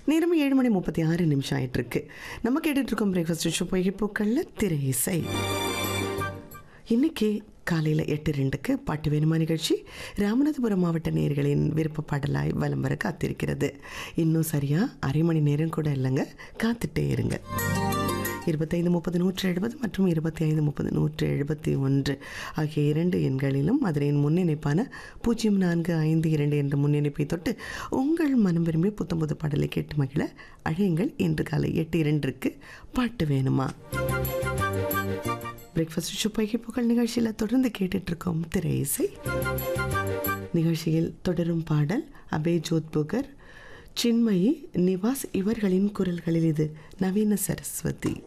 நேரம் ஏழு மணி முப்பத்தி ஆறு நிமிஷம் ஆயிட்டு இருக்கு நம்ம கேட்டுட்டு இருக்கோம் பிரேக்ஃபாஸ்ட் ஷோ பொய்கைப்பூக்கள்ல திரை இசை இன்னைக்கு காலையில் எட்டு ரெண்டுக்கு பாட்டு வேணுமா நிகழ்ச்சி ராமநாதபுரம் மாவட்ட நேர்களின் விருப்ப பாடலாய் வலம் வர காத்திருக்கிறது இன்னும் சரியா அரை மணி நேரம் கூட இல்லைங்க காத்துட்டே இருங்க இருபத்தைந்து முப்பது நூற்று எழுபது மற்றும் இருபத்தி ஐந்து முப்பது நூற்று எழுபத்தி ஒன்று ஆகிய இரண்டு எண்களிலும் மதுரையின் முன்னிணைப்பான பூஜ்ஜியம் நான்கு ஐந்து இரண்டு என்ற முன்னிணைப்பை தொட்டு உங்கள் மனம் விரும்பி புத்தம்புது பாடலை கேட்டு மகிழ அழையுங்கள் இன்று காலை எட்டு இரண்டிற்கு பாட்டு வேணுமா பிரேக்ஃபாஸ்ட் சுப்பைக்கு புகழ் நிகழ்ச்சியில் தொடர்ந்து கேட்டுட்டு இருக்கோம் திரை இசை நிகழ்ச்சியில் தொடரும் பாடல் அபய் ஜோத்புகர் சின்மயி நிவாஸ் இவர்களின் குரல்களில் இது நவீன சரஸ்வதி